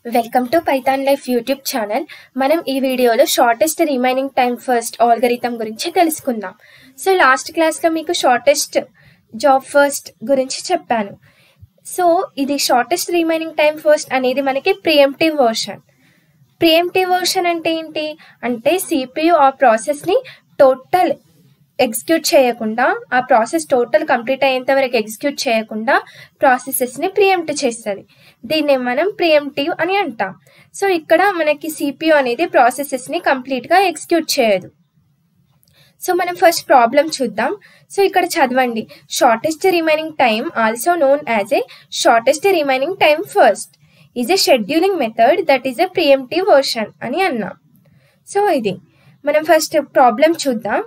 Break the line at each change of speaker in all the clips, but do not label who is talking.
welcome to Python life YouTube channel మనం ఈ వీడియోలో shortest remaining time first algorithm గురించి తెలుసుకుందాం సో లాస్ట్ క్లాస్లో మీకు షార్టెస్ట్ జాబ్ ఫస్ట్ గురించి చెప్పాను సో ఇది షార్టెస్ట్ రిమైనింగ్ టైం ఫస్ట్ అనేది మనకి ప్రియంటివ్ వర్షన్ ప్రియంటివ్ వర్షన్ అంటే ఏంటి అంటే సిపియు ఆ ప్రాసెస్ని టోటల్ ఎగ్జిక్యూట్ చేయకుండా ఆ ప్రాసెస్ టోటల్ కంప్లీట్ అయ్యేంత వరకు ఎగ్జిక్యూట్ చేయకుండా ప్రాసెసెస్ని ప్రియంప్ట్ చేస్తుంది దీన్ని మనం ప్రియంటివ్ అని అంటాం సో ఇక్కడ మనకి సిపియు అనేది ప్రాసెసెస్ని కంప్లీట్గా ఎగ్జిక్యూట్ చేయదు సో మనం ఫస్ట్ ప్రాబ్లం చూద్దాం సో ఇక్కడ చదవండి shortest remaining time also known as a shortest remaining time first is a scheduling method that is a preemptive version అని అన్నాం సో ఇది మనం ఫస్ట్ ప్రాబ్లం చూద్దాం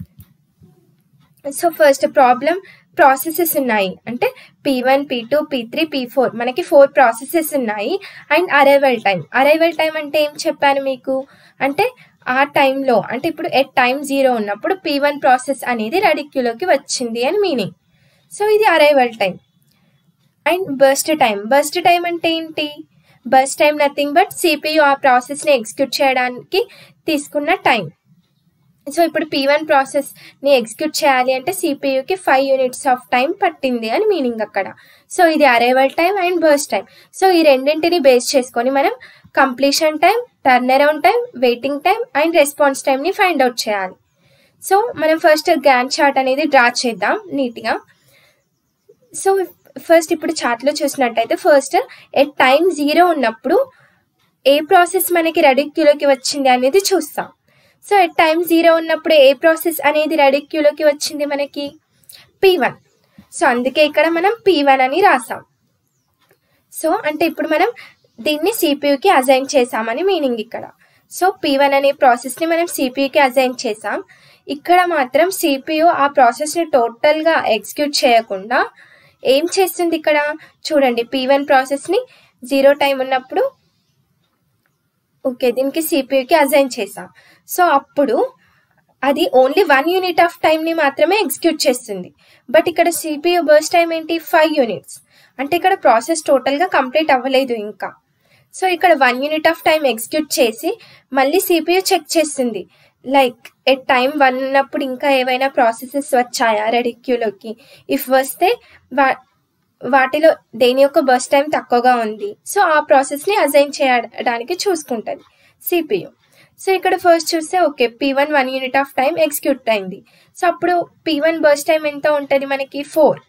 సో ఫస్ట్ ప్రాబ్లం ప్రాసెసెస్ ఉన్నాయి అంటే P one P two P three P four మనకి four processes ఉన్నాయి and arrival time arrival time అంటే ఏం చెప్పాను మీకు అంటే ఆ టైంలో అంటే ఇప్పుడు ఎట్ టైం జీరో ఉన్నప్పుడు పీ వన్ ప్రాసెస్ అనేది రెడిక్యూలోకి వచ్చింది అని మీనింగ్ సో ఇది arrival time and burst time burst time అంటే ఏంటి burst time nothing but CPU ఆ ప్రాసెస్ని ఎగ్జిక్యూట్ చేయడానికి తీసుకున్న టైం సో ఇప్పుడు పీ వన్ ప్రాసెస్ని ఎగ్జిక్యూట్ చేయాలి అంటే సిపియుకి ఫైవ్ యూనిట్స్ ఆఫ్ టైం పట్టింది అని మీనింగ్ అక్కడ సో ఇది arrival time and burst time so ఈ రెండింటిని బేస్ చేసుకొని మనం completion time turn around time waiting time and response టైంని ఫైండ్ అవుట్ చేయాలి సో మనం ఫస్ట్ గ్యాన్ చార్ట్ అనేది డ్రా చేద్దాం నీట్గా సో ఫస్ట్ ఇప్పుడు చార్ట్లో చూసినట్టయితే ఫస్ట్ ఎట్ టైం జీరో ఉన్నప్పుడు ఏ ప్రాసెస్ మనకి రెడిక్యూలోకి వచ్చింది అనేది చూస్తాం సో ఎట్ టైం జీరో ఉన్నప్పుడు ఏ ప్రాసెస్ అనేది రెడిక్యూలోకి వచ్చింది మనకి పీ వన్ సో అందుకే ఇక్కడ మనం పీ వన్ అని రాసాం సో అంటే ఇప్పుడు మనం దీన్ని సిపియుకి అజైన్ చేసామని మీనింగ్ ఇక్కడ సో పీ వన్ అనే ప్రాసెస్ని మనం సిపియుకి అజైన్ చేసాం ఇక్కడ మాత్రం సిపియు ఆ ప్రాసెస్ని టోటల్గా ఎగ్జిక్యూట్ చేయకుండా ఏం చేస్తుంది ఇక్కడ చూడండి పీ వన్ ప్రాసెస్ని జీరో టైం ఉన్నప్పుడు ఓకే దీనికి సిపియుకి అజైన్ చేసాం సో అప్పుడు అది ఓన్లీ వన్ యూనిట్ ఆఫ్ టైంని మాత్రమే ఎగ్జిక్యూట్ చేస్తుంది బట్ ఇక్కడ సిపియు బర్స్ టైం ఏంటి ఫైవ్ యూనిట్స్ అంటే ఇక్కడ ప్రాసెస్ టోటల్గా కంప్లీట్ అవ్వలేదు ఇంకా సో ఇక్కడ one unit of time execute చేసి మళ్ళీ సిపియు చెక్ చేస్తుంది లైక్ ఎట్ టైం వన్ ఉన్నప్పుడు ఇంకా ఏవైనా ప్రాసెసెస్ వచ్చాయా రెడిక్యూలోకి ఇఫ్ వస్తే వా వాటిలో దేని యొక్క బస్ టైం తక్కువగా ఉంది సో ఆ ప్రాసెస్ని అజైన్ చేయడానికి చూసుకుంటుంది సిపియు సో ఇక్కడ ఫస్ట్ చూస్తే okay P one one unit of time execute అయింది సో అప్పుడు పీ వన్ బస్ టైం ఎంత ఉంటుంది మనకి four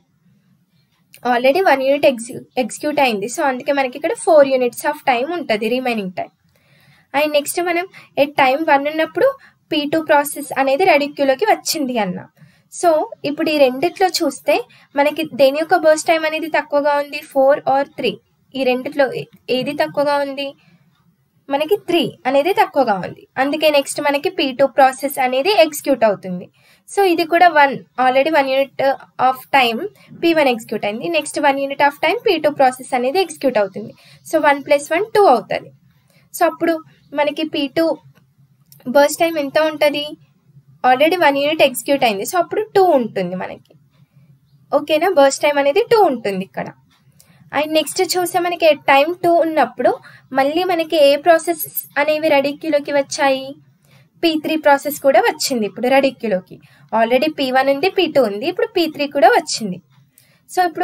already one unit exe execute అయింది సో అందుకే మనకి ఇక్కడ ఫోర్ యూనిట్స్ ఆఫ్ టైం ఉంటుంది రిమైనింగ్ టైం అండ్ నెక్స్ట్ మనం ఎట్ టైం వన్ ఉన్నప్పుడు పీ టూ ప్రాసెస్ అనేది రెడిక్యూలోకి వచ్చింది అన్న సో ఇప్పుడు ఈ రెండిట్లో చూస్తే మనకి దేని యొక్క బర్స్ టైం అనేది తక్కువగా ఉంది ఫోర్ ఆర్ త్రీ ఈ రెండిట్లో ఏది తక్కువగా ఉంది మనకి త్రీ అనేది తక్కువగా ఉంది అందుకే నెక్స్ట్ మనకి పీ టూ ప్రాసెస్ అనేది ఎగ్జిక్యూట్ అవుతుంది సో ఇది కూడా one already one unit of time P one execute అయింది next one unit of time P two process అనేది ఎగ్జిక్యూట్ అవుతుంది so one plus one two అవుతుంది సో అప్పుడు మనకి పీ టూ బర్స్ టైం ఎంత ఉంటుంది ఆల్రెడీ వన్ యూనిట్ ఎగ్జిక్యూట్ అయింది so అప్పుడు టూ ఉంటుంది మనకి ఓకేనా బర్స్ టైం అనేది టూ ఉంటుంది ఇక్కడ అండ్ నెక్స్ట్ చూస్తే మనకి టైం టూ ఉన్నప్పుడు మళ్ళీ మనకి ఏ ప్రాసెస్ అనేవి రెడిక్యూలోకి వచ్చాయి పీ త్రీ ప్రాసెస్ కూడా వచ్చింది ఇప్పుడు రెడిక్యూలోకి ఆల్రెడీ పీ వన్ ఉంది పీ టూ ఉంది ఇప్పుడు పీ త్రీ కూడా వచ్చింది సో ఇప్పుడు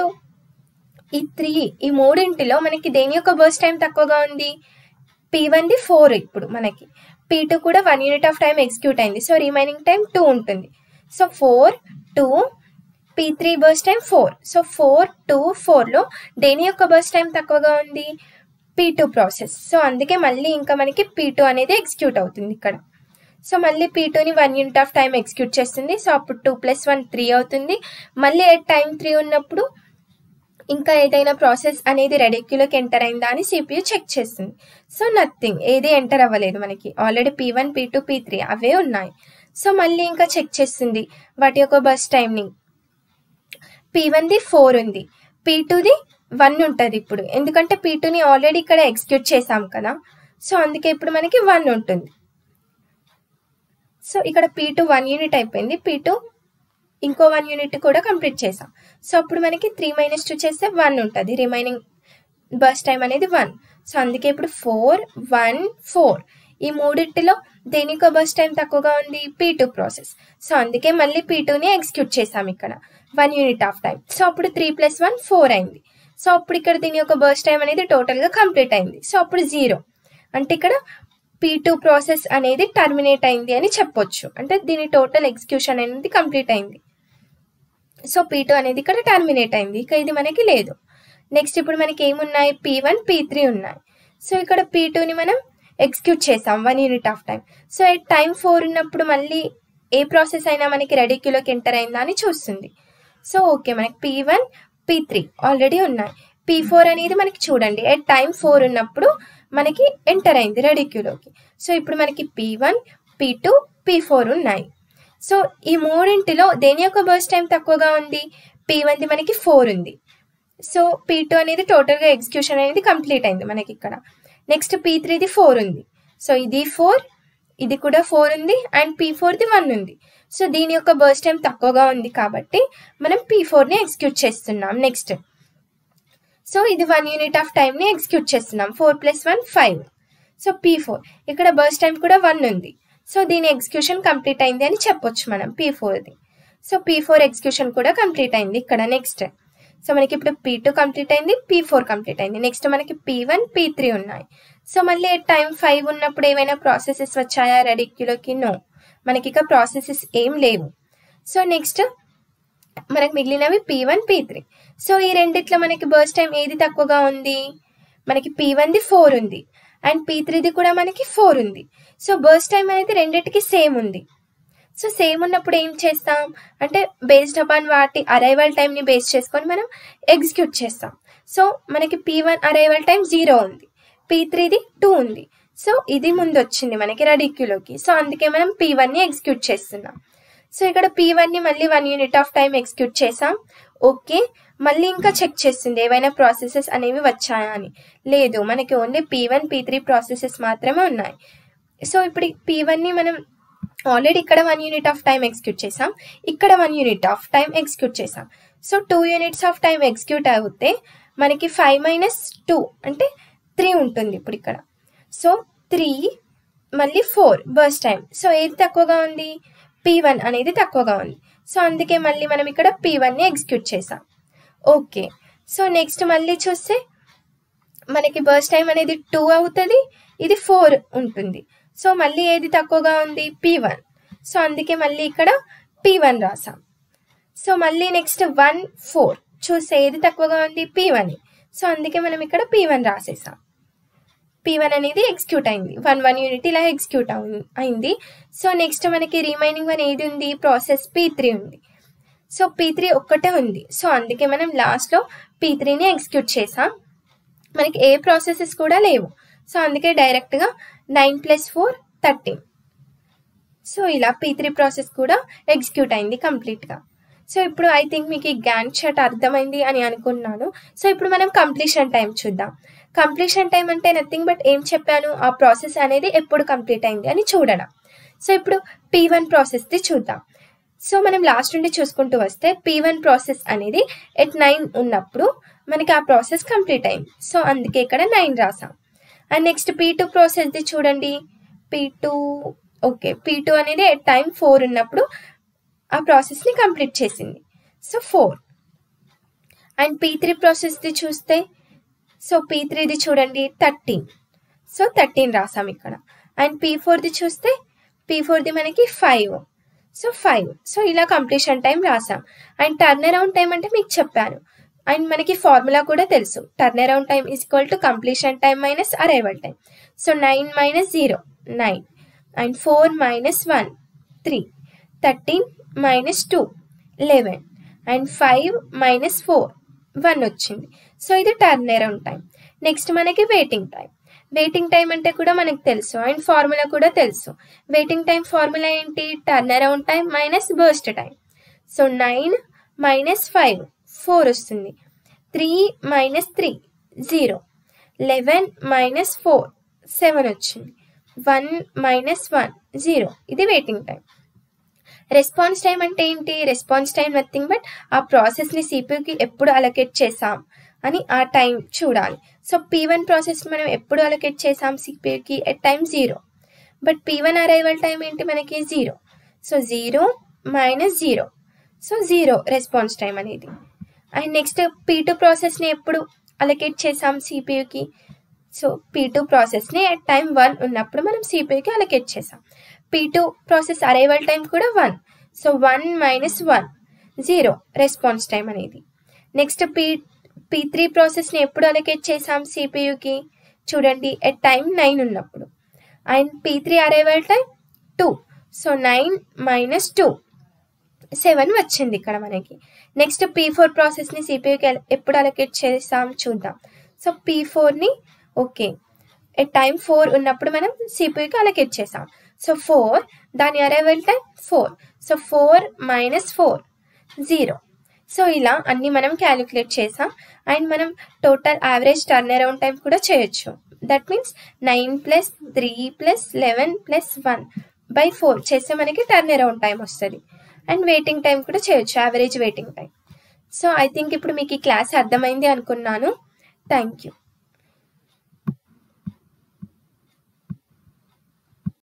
ఈ త్రీ ఈ మూడింటిలో మనకి దేని యొక్క బర్స్ టైం తక్కువగా ఉంది పీ వన్ది ఫోర్ ఇప్పుడు మనకి పీ టూ కూడా one unit of time execute అయింది సో రిమైనింగ్ టైం టూ ఉంటుంది so four two P three burst time four so four two ఫోర్లో దేని యొక్క బర్స్ టైం తక్కువగా ఉంది పీ టూ ప్రాసెస్ సో అందుకే మళ్ళీ ఇంకా మనకి పీ టూ అనేది ఎగ్జిక్యూట్ అవుతుంది ఇక్కడ సో మళ్ళీ పీ టూని one unit of time execute చేస్తుంది సో అప్పుడు టూ ప్లస్ వన్ త్రీ అవుతుంది మళ్ళీ టైం త్రీ ఉన్నప్పుడు ఇంకా ఏదైనా ప్రాసెస్ అనేది రెడిక్యూలోకి ఎంటర్ అయిందా అని సిపియు చెక్ చేస్తుంది సో నథింగ్ ఏది ఎంటర్ అవ్వలేదు మనకి already P one P two P three అవే ఉన్నాయి సో మళ్ళీ ఇంకా చెక్ చేస్తుంది వాటి యొక్క బస్ టైంని పీ వన్ది ఫోర్ ఉంది పీ టూది వన్ ఉంటుంది ఇప్పుడు ఎందుకంటే పీ టూని ఆల్రెడీ ఇక్కడ ఎగ్జిక్యూట్ చేసాం కదా సో అందుకే ఇప్పుడు మనకి వన్ ఉంటుంది సో ఇక్కడ పీ టూ వన్ యూనిట్ అయిపోయింది పీ టూ ఇంకో వన్ యూనిట్ కూడా కంప్లీట్ చేసాం సో అప్పుడు మనకి త్రీ మైనస్ టూ చేస్తే వన్ ఉంటుంది రిమైనింగ్ బస్ టైం అనేది వన్ సో అందుకే ఇప్పుడు ఫోర్ వన్ ఫోర్ ఈ మూడింటిలో దేనికో బస్ టైం తక్కువగా ఉంది పీ టూ ప్రాసెస్ సో అందుకే మళ్ళీ పీ టూని ఎగ్జిక్యూట్ చేసాం ఇక్కడ one unit of time so అప్పుడు త్రీ ప్లస్ వన్ ఫోర్ అయింది సో అప్పుడు ఇక్కడ దీని యొక్క బస్ టైం అనేది టోటల్గా కంప్లీట్ అయింది సో అప్పుడు జీరో అంటే ఇక్కడ పీ టూ ప్రాసెస్ అనేది టర్మినేట్ అయింది అని చెప్పొచ్చు అంటే దీని టోటల్ ఎగ్జిక్యూషన్ అనేది కంప్లీట్ అయింది సో పీ టూ అనేది ఇక్కడ టర్మినేట్ అయింది ఇక ఇది మనకి లేదు నెక్స్ట్ ఇప్పుడు మనకి ఏమున్నాయి పీ వన్ పీ త్రీ ఉన్నాయి సో ఇక్కడ పీ టూని మనం ఎగ్జిక్యూట్ చేసాం one unit of time so time four ఉన్నప్పుడు మళ్ళీ ఏ ప్రాసెస్ అయినా మనకి రెడీ క్యూలోకి ఎంటర్ అయిందా అని చూస్తుంది సో ఓకే మనకి P one P three already ఉన్నాయి పీ ఫోర్ అనేది మనకి చూడండి ఎట్ టైం ఫోర్ ఉన్నప్పుడు మనకి ఎంటర్ అయింది రెడీ క్యూలోకి సో ఇప్పుడు మనకి P one P two P four ఉన్నాయి సో ఈ మూడింటిలో దేని యొక్క బర్స్ టైం తక్కువగా ఉంది పీ వన్ది మనకి ఫోర్ ఉంది సో పీ టూ అనేది టోటల్గా ఎగ్జిక్యూషన్ అనేది కంప్లీట్ అయింది మనకి ఇక్కడ నెక్స్ట్ పీ త్రీది ఫోర్ ఉంది సో ఇది ఫోర్ ఇది కూడా ఫోర్ ఉంది అండ్ పీ ఫోర్ది వన్ ఉంది సో దీని యొక్క బర్స్ టైం తక్కువగా ఉంది కాబట్టి మనం పీ ఫోర్ని ఎగ్జిక్యూట్ చేస్తున్నాం నెక్స్ట్ సో ఇది వన్ యూనిట్ ఆఫ్ టైంని ఎగ్జిక్యూట్ చేస్తున్నాం four plus one five so P four ఇక్కడ బర్స్ టైం కూడా వన్ ఉంది సో దీని ఎగ్జిక్యూషన్ కంప్లీట్ అయింది అని చెప్పొచ్చు మనం పీ ఫోర్ది సో పీ ఫోర్ ఎగ్జిక్యూషన్ కూడా కంప్లీట్ అయింది ఇక్కడ నెక్స్ట్ సో మనకి ఇప్పుడు పీ టూ కంప్లీట్ అయింది పీ ఫోర్ కంప్లీట్ అయింది నెక్స్ట్ మనకి పీ వన్ పీ త్రీ ఉన్నాయి సో మళ్ళీ టైం ఫైవ్ ఉన్నప్పుడు ఏమైనా ప్రాసెసెస్ వచ్చాయా రెడిక్యులోకి నో మనకి ఇక ప్రాసెసెస్ ఏం లేవు సో నెక్స్ట్ మనకు మిగిలినవి P one P three so ఈ రెండిట్లో మనకి బర్స్ టైం ఏది తక్కువగా ఉంది మనకి పీ వన్ది ఫోర్ ఉంది అండ్ పీ త్రీది కూడా మనకి ఫోర్ ఉంది సో బర్స్ టైం అనేది రెండింటికి సేమ్ ఉంది సో సేమ్ ఉన్నప్పుడు ఏం చేస్తాం అంటే బేస్డ్ అపాన్ వాటి అరైవల్ టైంని బేస్ చేసుకొని మనం ఎగ్జిక్యూట్ చేస్తాం సో మనకి P one arrival time zero ఉంది పీ త్రీది టూ ఉంది సో ఇది ముందు వచ్చింది మనకి రెడిక్యూలోకి సో అందుకే మనం పీ వన్ని ఎగ్జిక్యూట్ చేస్తున్నాం సో ఇక్కడ పీ వన్ని మళ్ళీ one unit of time execute చేసాం ఓకే మళ్ళీ ఇంకా చెక్ చేస్తుంది ఏవైనా ప్రాసెసెస్ అనేవి వచ్చాయా అని లేదు మనకి only P one P three processes మాత్రమే ఉన్నాయి సో ఇప్పుడు పీ వన్ని మనం ఆల్రెడీ ఇక్కడ one unit of time execute చేసాం ఇక్కడ one unit of time execute చేసాం so two units of time execute అవుతే మనకి ఫైవ్ మైనస్ టూ అంటే త్రీ ఉంటుంది ఇప్పుడు ఇక్కడ సో త్రీ మళ్ళీ ఫోర్ బర్స్ టైం సో ఏది తక్కువగా ఉంది పీ వన్ అనేది తక్కువగా ఉంది సో అందుకే మళ్ళీ మనం ఇక్కడ పీ వన్ని ఎగ్జిక్యూట్ చేసాం ఓకే సో నెక్స్ట్ మళ్ళీ చూస్తే మనకి బర్స్ టైం అనేది టూ అవుతుంది ఇది ఫోర్ ఉంటుంది సో మళ్ళీ ఏది తక్కువగా ఉంది పీ వన్ సో అందుకే మళ్ళీ ఇక్కడ పీ వన్ రాసాం సో మళ్ళీ నెక్స్ట్ వన్ ఫోర్ చూస్తే ఏది తక్కువగా ఉంది పీ వన్ సో అందుకే మనం ఇక్కడ పీ వన్ రాసేసాం పీ వన్ అనేది ఎగ్జిక్యూట్ అయింది వన్ వన్ యూనిట్ ఇలా ఎగ్జిక్యూట్ అయింది సో నెక్స్ట్ మనకి రిమైనింగ్ వన్ ఏది ఉంది ప్రాసెస్ పీ త్రీ ఉంది సో పీ త్రీ ఒక్కటే ఉంది సో అందుకే మనం లాస్ట్లో పీ త్రీని ఎగ్జిక్యూట్ చేసాం మనకి ఏ ప్రాసెసెస్ కూడా లేవు సో అందుకే డైరెక్ట్గా nine plus four thirteen so ఇలా పీ త్రీ ప్రాసెస్ కూడా ఎగ్జిక్యూట్ అయింది కంప్లీట్గా సో ఇప్పుడు ఐ థింక్ మీకు ఈ గ్యాన్ షాట్ అర్థమైంది అని అనుకున్నాను సో ఇప్పుడు మనం కంప్లీషన్ టైం చూద్దాం కంప్లీషన్ టైం అంటే నథింగ్ బట్ ఏం చెప్పాను ఆ ప్రాసెస్ అనేది ఎప్పుడు కంప్లీట్ అయింది అని చూడడం సో ఇప్పుడు పీ వన్ ప్రాసెస్ది చూద్దాం సో మనం లాస్ట్ నుండి చూసుకుంటూ వస్తే పీ వన్ ప్రాసెస్ అనేది ఎట్ నైన్ ఉన్నప్పుడు మనకి ఆ ప్రాసెస్ కంప్లీట్ అయింది సో అందుకే ఇక్కడ నైన్ రాసాం అండ్ నెక్స్ట్ పీ టూ ప్రాసెస్ది చూడండి P two okay P two అనేది ఎట్ టైం ఫోర్ ఉన్నప్పుడు ఆ ప్రాసెస్ని కంప్లీట్ చేసింది so four and P three ప్రాసెస్ది చూస్తే సో పీ త్రీది చూడండి థర్టీన్ సో థర్టీన్ రాసాం ఇక్కడ అండ్ పీ ఫోర్ది చూస్తే పీ ఫోర్ది మనకి ఫైవ్ సో ఫైవ్ సో ఇలా కంప్లీషన్ టైం రాసాం అండ్ టర్న్ అరౌండ్ టైం అంటే మీకు చెప్పాను అండ్ మనకి ఫార్ములా కూడా తెలుసు turn around time is equal to completion time minus arrival time so nine minus zero nine and four minus one three thirteen minus two eleven and five minus four one వచ్చింది so ఇది turn around time next మనకి waiting time waiting time అంటే కూడా మనకు తెలుసు and formula కూడా తెలుసు waiting time formula ఏంటి turn around time minus burst time so nine minus five four వస్తుంది three minus three zero eleven minus four seven వచ్చింది వన్ మైనస్ వన్ జీరో ఇది వెయిటింగ్ టైం రెస్పాన్స్ టైం అంటే ఏంటి response time nothing but ఆ ప్రాసెస్ని సిపియూకి ఎప్పుడు allocate చేసాం అని ఆ టైం చూడాలి సో పీ వన్ ప్రాసెస్ మనం ఎప్పుడు అలొకేట్ చేసాం సిపియూకి at time zero but P one arrival time ఏంటి మనకి zero so zero minus zero so zero response time అనేది అండ్ నెక్స్ట్ పీ టూ ప్రాసెస్ని ఎప్పుడు అలొకేట్ చేసాం సిపియూకి సో పీ టూ ప్రాసెస్ని అట్ టైం వన్ ఉన్నప్పుడు మనం సిపియూకి అలొకేట్ చేసాం P two process arrival time కూడా one so one minus one zero response time అనేది నెక్స్ట్ పీ పీ త్రీ ప్రాసెస్ని ఎప్పుడు అలొకేట్ చేసాం సిపియూకి చూడండి ఎట్ టైం నైన్ ఉన్నప్పుడు and P three arrival time two so nine minus two seven వచ్చింది ఇక్కడ మనకి నెక్స్ట్ పీ ఫోర్ ప్రాసెస్ని సిపియూకి ఎప్పుడు అలొకేట్ చేసాం చూద్దాం సో పీ ఫోర్ని ఓకే ఎట్ టైం ఫోర్ ఉన్నప్పుడు మనం సిపియూకి అలొకేట్ చేసాం సో ఫోర్ దాని arrival time four so four minus four zero so ఇలా అన్ని మనం క్యాలిక్యులేట్ చేసాం అండ్ మనం total average turn around time కూడా చేయొచ్చు that means nine plus three plus eleven plus one by four చేస్తే మనకి టర్న్ అరౌండ్ టైం వస్తుంది అండ్ వెయిటింగ్ టైం కూడా చేయొచ్చు average waiting time so I think ఇప్పుడు మీకు ఈ క్లాస్ అర్థమైంది అనుకున్నాను థ్యాంక్ యూ